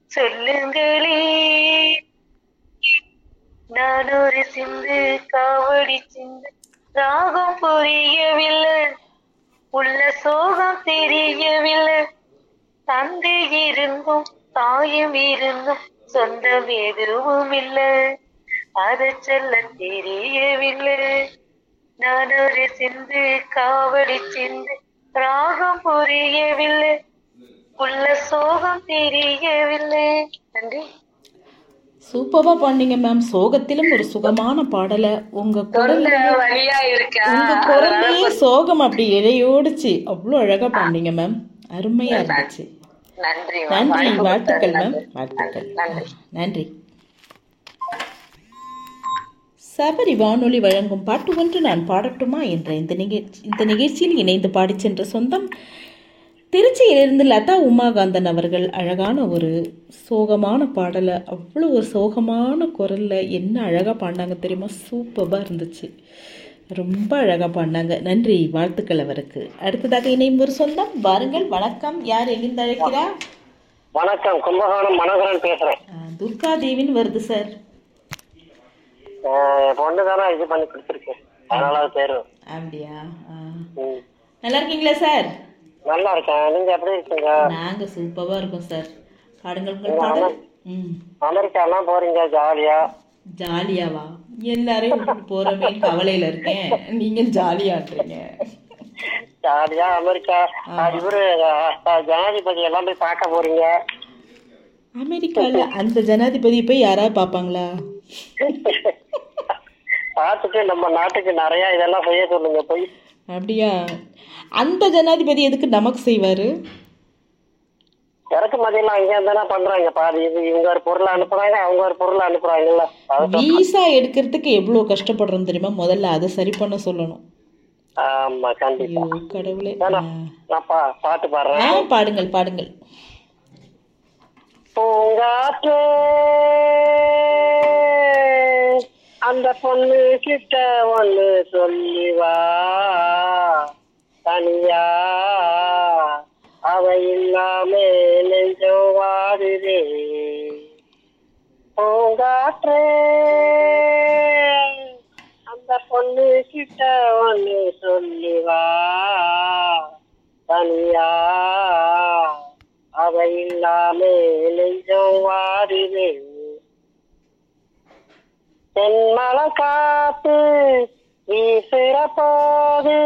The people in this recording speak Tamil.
சொல்லுங்களே நான் ஒரு சிந்து காவடி சிந்து ராகம் புரியவில்லை உள்ள சோகம் தெரியவில்லை தந்தை இருந்தும் தாயும் இருந்தும் சொந்தம் எதுவும் இல்லை அதை சொல்ல தெரியவில்லை நான் ஒரு சிந்து காவடி சிந்து ராகம் புரியவில்லை உள்ள சோகம் தெரியவில்லை நன்றி சூப்பரா பாடினீங்க மேம் சோகத்திலும் ஒரு சுகமான பாடலை உங்க குரல்ல தொண்டை வழியா இருக்கா உங்க குரல்லையே சோகம் அப்படி இழையோடுச்சு அவ்வளோ அழகா பாடினீங்க மேம் அருமையா இருந்துச்சு நன்றி நன்றி வாழ்த்துக்கள் மேம் வாழ்த்துக்கள் நன்றி நன்றி சபரி வானொலி வழங்கும் பாட்டு ஒன்று நான் பாடட்டுமா என்ற இந்த நிகழ்ச்சி இந்த நிகழ்ச்சியில் இணைந்து பாடிச் சென்ற சொந்தம் திருச்சியிலிருந்து லதா உமாகாந்தன் அவர்கள் அழகான ஒரு சோகமான பாடலை அவ்வளோ ஒரு சோகமான குரலில் என்ன அழகாக பாடினாங்க தெரியுமா சூப்பராக இருந்துச்சு ரொம்ப அழகாக பாடினாங்க நன்றி வாழ்த்துக்கள் அவருக்கு அடுத்ததாக இணையும் ஒரு சொந்தம் வாருங்கள் வணக்கம் யார் எங்கிருந்து அழைக்கிறா வணக்கம் கும்பகோணம் மனோகரன் பேசுறேன் ஆ, துர்கா தேவின்னு வருது சார் அஹ் என் பொண்ணு தானே இது பண்ணி கொடுத்துருக்கேன் அதனால அது பேரு அப்படியா ஆ. ம். நல்லா இருக்கீங்களா சார் நல்லா இருக்கேன் நீங்க எப்படி இருக்கீங்க நாங்க சூப்பரா இருக்கோம் சார் பாடுங்கள் உங்கள் பாடல் ம் அமெரிக்கா எல்லாம் போறீங்க ஜாலியா ஜாலியாவா எல்லாரையும் விட்டுட்டு போறோமேன்னு கவலையில இருக்கேன் நீங்க ஜாலியாட்டுறீங்க ஜாலியா அமெரிக்கா அஹ் இவரு அஹ் ஜனாதிபதி எல்லாம் போய் பார்க்க போறீங்க அமெரிக்கால அந்த ஜனாதிபதி போய் யாராவது பார்ப்பாங்களா பார்த்துட்டு நம்ம நாட்டுக்கு நிறைய இதெல்லாம் செய்ய சொல்லுங்க போய் அப்படியா அந்த ஜனாதிபதி எதுக்கு நமக்கு செய்வாரு இறக்குமதியெல்லாம் அங்கே இருந்தானே பண்றாங்க பாரு இது இவங்க ஒரு பொருளை அனுப்புறாங்க அவங்க ஒரு பொருளை அனுப்புறாங்கல்ல அது வீசா எடுக்கிறதுக்கு எவ்வளோ கஷ்டப்படுறோம் தெரியுமா முதல்ல அதை சரி பண்ண சொல்லணும் ஆமா கண்டிப்பா ஐயோ கடவுளே ஏன்னா, நான் பா பாட்டு பாடுறேன் ஆ பாடுங்கள் பாடுங்கள் பூங்காற்றே அந்த பொண்ணு கிட்ட ஒண்ணு சொல்லி வா தனியா அவ இல்லாம நெஞ்சம் வாடுதே பூங்காற்றே அந்த பொண்ணு கிட்ட ஒண்ணு சொல்லி வா தனியா அவ இல்லாம நெஞ்சம் வாடுதே தென்மலை காத்து வீசுற போது